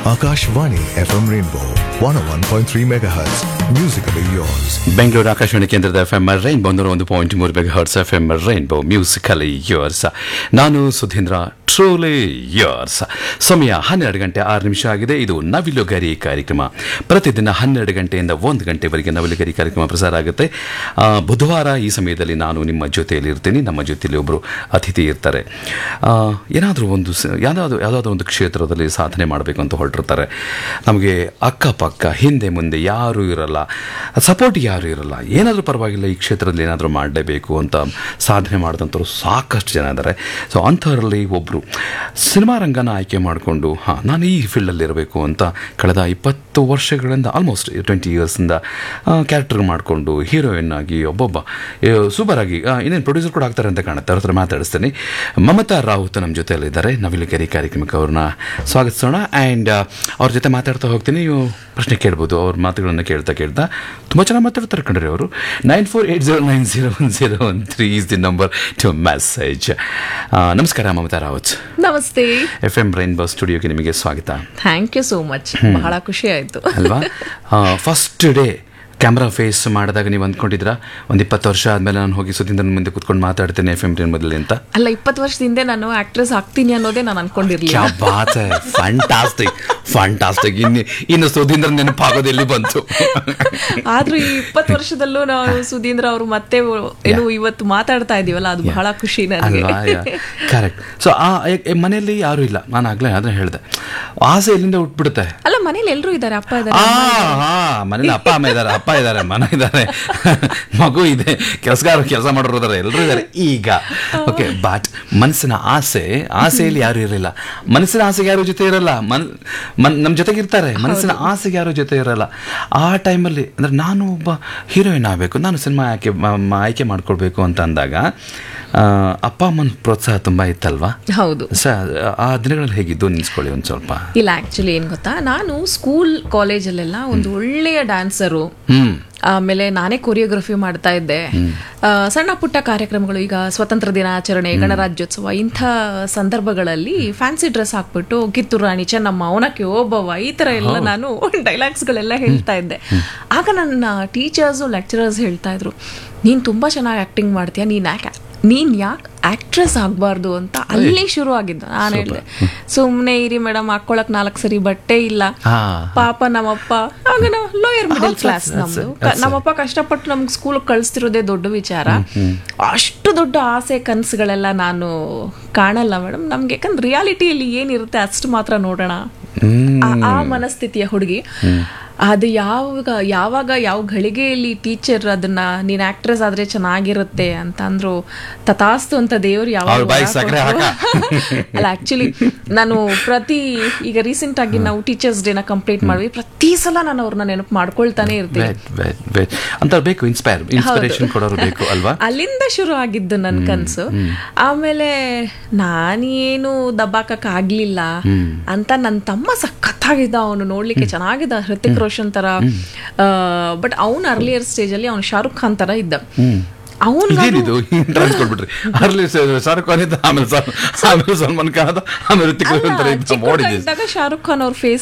Akashvani FM Rainbow 101.3 MHz. Musically yours. Bengaluru Akashvani ಕೇಂದ್ರದ F M rainbow ನೂರ ಒಂದು ಪಾಯಿಂಟ್ ಮೂರು mega hertz F M rainbow musically yours ನಾನು Sudhindra truly yours ಸಮಯ ಹನ್ನೆರಡು ಗಂಟೆ ಆರು ನಿಮಿಷ ಆಗಿದೆ ಇದು ನವಿಲುಗರಿ ಕಾರ್ಯಕ್ರಮ ಪ್ರತಿದಿನ ಹನ್ನೆರಡು ಗಂಟೆಯಿಂದ ಒಂದು ಗಂಟೆವರೆಗೆ ನವಿಲುಗರಿ ಕಾರ್ಯಕ್ರಮ ಪ್ರಸಾರ ಆಗುತ್ತೆ ಆ, ಬುಧವಾರ ಈ ಸಮಯದಲ್ಲಿ ನಾನು ನಿಮ್ಮ ಜೊತೆಯಲ್ಲಿ ಇರ್ತೀನಿ ನಮ್ಮ ಜೊತೆಯಲ್ಲಿ ಒಬ್ಬರು ಅತಿಥಿ ಇರ್ತಾರೆ ಏನಾದರೂ ಒಂದು ಸ- ಯಾವುದಾದ್ರು ಯಾವುದಾದ್ರೂ ಒಂದು ಕ್ಷೇತ್ರದಲ್ಲಿ ಸಾಧನೆ ಮಾಡಬೇಕು ಅಂತ ಹೊರಟಿರ್ತಾರೆ ನಮಗೆ ಅಕ್ಕಪಕ್ಕ ಹಿಂದೆ ಮುಂದೆ ಯಾರೂ ಇರಲ್ಲ ಸಪೋರ್ಟ್ ಯಾರೂ ಇರಲ್ಲ ಏನಾದರೂ ಪರವಾಗಿಲ್ಲ ಈ ಕ್ಷೇತ್ರದಲ್ಲಿ ಏನಾದರೂ ಮಾಡಲೇಬೇಕು ಅಂತ ಸಾಧನೆ ಮಾಡಿದಂಥವ್ರು ಸಾಕಷ್ಟು ಜನ ಇದ್ದಾರೆ ಸೊ ಅಂಥವರಲ್ಲಿ ಒಬ್ಬರು ಸಿನಿಮಾ ರಂಗನ ಆಯ್ಕೆ ಮಾಡಿಕೊಂಡು ಹಾಂ ನಾನು ಈ ಫೀಲ್ಡಲ್ಲಿ ಇರಬೇಕು ಅಂತ ಕಳೆದ ಇಪ್ಪತ್ತು ವರ್ಷಗಳಿಂದ ಆಲ್ಮೋಸ್ಟ್ ಟ್ವೆಂಟಿ ಇಯರ್ಸಿಂದ ಕ್ಯಾರೆಕ್ಟರ್ ಮಾಡಿಕೊಂಡು ಹೀರೋಯಿನ್ ಆಗಿ ಒಬ್ಬೊಬ್ಬ ಸೂಪರ್ ಆಗಿ ಆ, ಇನ್ನೇನು ಪ್ರೊಡ್ಯೂಸರ್ ಕೂಡ ಆಗ್ತಾರೆ ಅಂತ ಕಾಣುತ್ತೆ ಅವ್ರ ಹತ್ರ ಮಾತಾಡಿಸ್ತೀನಿ ಮಮತಾ ರಾವುತ್ ನಮ್ಮ ಜೊತೆಯಲ್ಲಿದ್ದಾರೆ ನವಿಲುಗರಿ ಕಾರ್ಯಕ್ರಮಕ್ಕೆ ಅವ್ರನ್ನ ಸ್ವಾಗತಿಸೋಣ ಆ್ಯಂಡ್ ಅವ್ರ ಜೊತೆ ಮಾತಾಡ್ತಾ ಹೋಗ್ತೀನಿ ನೀವು ಪ್ರಶ್ನೆ ಕೇಳ್ಬೋದು ಅವ್ರ ಮಾತುಗಳನ್ನು ಕೇಳ್ತಾ ಕೇಳ್ತಾ ತುಂಬ ಚೆನ್ನಾಗಿ ಮಾತಾಡ್ತಾರೆ ಕಣ್ರಿ ಅವರು nine four eight zero nine zero one zero one three is the number to message ನಮಸ್ಕಾರ ಮಮತಾ ರಾವತ್ ನಮಸ್ತೆ ಎಫ್ ಎಂ ರೈನ್ಬೋ ಸ್ಟುಡಿಯೋಗೆ ನಿಮಗೆ ಸ್ವಾಗತ ಥ್ಯಾಂಕ್ ಯು ಸೋ ಮಚ್ ಬಹಳ ಖುಷಿ ಆಯ್ತು ಅಲ್ವಾ ಫಸ್ಟ್ ಡೇ ಕ್ಯಾಮ್ರಾ ಫೇಸ್ ಮಾಡಿದಾಗ ನೀವು ಅಂದ್ಕೊಂಡಿದ್ರ ಒಂದು ಇಪ್ಪತ್ತು ವರ್ಷ ಆದಮೇಲೆ ನಾನು ಹೋಗಿ ಸುದೀಂದ್ರನ ಮುಂದೆ ಕುತ್ಕೊಂಡು ಮಾತಾಡ್ತೇನೆ ಎಫ್ ಎಂ ಮೊದಲೇ ಅಂತ ಅಲ್ಲ ಇಪ್ಪತ್ತು ವರ್ಷದ ಹಿಂದೆ ನಾನು ಆಕ್ಟ್ರೆಸ್ ಆಗ್ತೀನಿ ಅನ್ನೋದೇ ನಾನು ಅನ್ಕೊಂಡಿರ್ಲಿಲ್ಲ ಕ್ಯಾ ಬಾತ್ ಫ್ಯಾಂಟಾಸ್ಟಿಕ್ ಫ್ಯಾಂಟಾಸ್ಟಿಕ್ ಇನ್ನು ಇನ್ನು ಸುಧೀಂದ್ರ ನೆನಪಾಗೋದು ಎಲ್ಲಿ ಬಂತು ಆದ್ರೂ ಈ ಇಪ್ಪತ್ತು ವರ್ಷದಲ್ಲೂ ನಾವು ಸುಧೀಂದ್ರ ಅವರು ಮತ್ತೆ ಏನು ಇವತ್ತು ಮಾತಾಡ್ತಾ ಇದೀವಲ್ಲ ಅದು ಬಹಳ ಖುಷಿ ನನಗೆ ಅಲ್ವಾ ಕರೆಕ್ಟ್ ಸೊ ಆ ಎ- ಎ- ಮನೆಯಲ್ಲಿ ಯಾರು ಇಲ್ಲ ನಾನು ಆಗ್ಲೇ ಅದನ್ನ ಹೇಳಿದೆ ಆಸೆ ಎಲ್ಲಿಂದ ಹುಟ್ಬಿಡುತ್ತೆ ಅಲ್ಲ ಮನೇಲಿ ಎಲ್ರು ಇದ್ದಾರೆ ಅಪ್ಪ ಇದ್ದಾರೆ ಆ ಹಾ ಮನೇಲಿ ಅಪ್ಪ ಅಮ್ಮ ಇದ್ದಾರೆ ಅಪ್ಪ ಇದ್ದಾರೆ ಮನ ಇದ್ದಾರೆ ಮಗು ಇದೆ ಕೆಲಸಗಾರ ಕೆಲಸ ಮಾಡೋರು ಇದ್ದಾರೆ ಎಲ್ಲರೂ ಇದ್ದಾರೆ ಈಗ ಓಕೆ ಬಟ್ ಮನಸ್ಸಿನ ಆಸೆ ಆಸೆಯಲ್ಲಿ ಯಾರು ಇರಲಿಲ್ಲ ಮನಸ್ಸಿನ ಆಸೆಗೆ ಯಾರು ಜೊತೆ ಇರಲ್ಲ ಮನ್ ಮನ್ ನಮ್ಮ ಜೊತೆಗೆ ಇರ್ತಾರೆ ಮನಸ್ಸಿನ ಆಸೆಗೆ ಯಾರು ಜೊತೆ ಇರಲ್ಲ ಆ ಟೈಮಲ್ಲಿ ಅಂದ್ರೆ ನಾನು ಒಬ್ಬ ಹೀರೋಯಿನ್ ಆಗಬೇಕು ನಾನು ಸಿನಿಮಾ ಆಯ್ಕೆ ಮ- ಮ- ಆಯ್ಕೆ ಮಾಡ್ಕೊಳ್ಬೇಕು ಅಂತ ಅಂದಾಗ ಆ, ಅಪ್ಪ ಅಮ್ಮನ ಪ್ರೋತ್ಸಾಹ ತುಂಬಾ ಇತ್ತಲ್ವಾ ಹೌದು ಸರ್ ಆ ದಿನಗಳಲ್ಲಿ ಹೇಗಿದ್ದು ನಿನ್ಸ್ಕೊಳ್ಳಿ ಒಂದು ಸ್ವಲ್ಪ ಇಲ್ಲ ಆಕ್ಚುಲಿ ಏನ್ ಗೊತ್ತಾ ನಾನು ಸ್ಕೂಲ್ ಕಾಲೇಜಲ್ಲೆಲ್ಲ ಒಂದು ಒಳ್ಳೆಯ ಡ್ಯಾನ್ಸರು ಹ್ಮ್ ಆಮೇಲೆ ನಾನೇ ಕೊರಿಯೋಗ್ರಫಿ ಮಾಡ್ತಾ ಇದ್ದೆ ಆ, ಸಣ್ಣ ಪುಟ್ಟ ಕಾರ್ಯಕ್ರಮಗಳು ಈಗ ಸ್ವತಂತ್ರ ದಿನಾಚರಣೆ ಗಣರಾಜ್ಯೋತ್ಸವ ಇಂಥ ಸಂದರ್ಭಗಳಲ್ಲಿ ಫ್ಯಾನ್ಸಿ ಡ್ರೆಸ್ ಹಾಕ್ಬಿಟ್ಟು ಕಿತ್ತೂರು ರಾಣಿ ಚೆನ್ನಮ್ಮ ಅವನಕ್ಕೆ ಓಬವ್ವ ಈ ತರ ಎಲ್ಲ ನಾನು ಡೈಲಾಗ್ಸ್ಗಳೆಲ್ಲ ಹೇಳ್ತಾ ಇದ್ದೆ ಆಗ ನನ್ನ ಟೀಚರ್ಸು ಲೆಕ್ಚರರ್ಸ್ ಹೇಳ್ತಾ ಇದ್ರು ನೀನ್ ತುಂಬಾ ಚೆನ್ನಾಗಿ ಆಕ್ಟಿಂಗ್ ಮಾಡ್ತೀಯ ನೀನ್ ಯಾಕೆ ನೀನ್ ಯಾಕೆ ಆಕ್ಟ್ರೆಸ್ ಆಗಬಾರ್ದು ಅಂತ ಅಲ್ಲಿ ಶುರು ಆಗಿದ್ದು ನಾನು ಹೇಳಿದೆ ಸುಮ್ಮನೆ ಇರಿ ಮೇಡಮ್ ಹಾಕೊಳಕ್ ನಾಲ್ಕು ಸರಿ ಬಟ್ಟೆ ಇಲ್ಲ ಹಾ. ಪಾಪ ನಮ್ಮಪ್ಪ ಆಗ ನಾವು lower middle that's- class that's ನಮ್ದು it, that's it. ನಮ್ಮಪ್ಪ ಕಷ್ಟಪಟ್ಟು ನಮ್ಗೆ ಸ್ಕೂಲ್ ಕಳಿಸ್ತಿರೋದೇ ದೊಡ್ಡ ವಿಚಾರ ಅಷ್ಟು ದೊಡ್ಡ ಆಸೆ ಕನಸುಗಳೆಲ್ಲ ನಾನು ಕಾಣಲ್ಲ ಮೇಡಮ್ ನಮ್ಗೆ ಯಾಕಂದ್ರೆ ರಿಯಾಲಿಟಿಯಲ್ಲಿ ಏನಿರುತ್ತೆ ಅಷ್ಟು ಮಾತ್ರ ನೋಡೋಣ ಆ- ಆ ಮನಸ್ಥಿತಿಯ ಹುಡುಗಿ ಅದು ಯಾವಾಗ ಯಾವಾಗ ಯಾವ ಘಳಿಗೆಯಲ್ಲಿ ಟೀಚರ್ ಅದನ್ನ ನೀನ್ ಆಕ್ಟ್ರೆಸ್ ಆದ್ರೆ ಚೆನ್ನಾಗಿರುತ್ತೆ ಅಂತ ಅಂದ್ರು ತಥಾಸ್ತು ಅಂತ ದೇವ್ರು ಯಾವಾಗ ಅವ್ರ ಬಾಯಿಗೆ ವರ ಸಕ್ಕರೆ ಕೊಟ್ರು. ಅಲ್ಲ ಆಕ್ಚುಲಿ ನಾನು ಪ್ರತಿ ಈಗ ರೀಸೆಂಟ್ ಆಗಿ ನಾವು ಟೀಚರ್ಸ್ ಡೇನ ಕಂಪ್ಲೀಟ್ ಮಾಡ್ವಿ ಪ್ರತಿ ಸಲ ನಾನು ಅವ್ರನ್ನ ನೆನಪು ಮಾಡ್ಕೊಳ್ತಾನೆ ಇರ್ತೀನಿ ವೆಟ್ ವೆಟ್ ವೆಟ್ ಅಂತ ಬೇಕು ಇನ್ಸ್ಪೈರ್ ಇನ್ಸ್ಪಿರೇಷನ್ ಕೊಡೋರು ಬೇಕು ಅಲ್ವಾ ಅಲ್ಲಿಂದ ಶುರು ಆಗಿದ್ದು ನನ್ನ ಕನ್ಸು ಆಮೇಲೆ ನಾನೇನು ದಬ್ಬಾಕಕ್ ಆಗ್ಲಿಲ್ಲ ಅಂತ ನನ್ನ ತಮ್ಮ ಸಖತ್ತಾಗಿದ್ದ ಅವನು ನೋಡ್ಲಿಕ್ಕೆ ಚೆನ್ನಾಗಿದ್ದ ಹೃತಿಕ್ ರೋಷನ್ ತರ ಬಟ್ ಅವನ್ ಅರ್ಲಿಯರ್ ಸ್ಟೇಜ್ ಅಲ್ಲಿ ಅವ್ನು ಶಾರುಖ್ ಖಾನ್ ತರ ಇದ್ದ ಅವನ್ ಇದೇನಿದು ಟ್ರಾನ್ಸ್ಕೊಟ್ಬಿಟ್ರಿ ಅರ್ಲಿ ಶಾರುಖ್ ಖಾನ್ ಇದ್ದ ಆಮೇಲೆ ಸಲ್- ಆಮೇಲೆ ಸಲ್ಮಾನ್ ಖಾನ್ ಆದ ಆಮೇಲೆ ಋತಿಕ್ ರೋಷನ್ ತರ ಇದ್ದ ಮಾಡಿದ್ದೀವಿ ಇದ್ದಾಗ ಶಾರುಖ್ ಖಾನ್ ಅವ್ರ ಫೇಸ್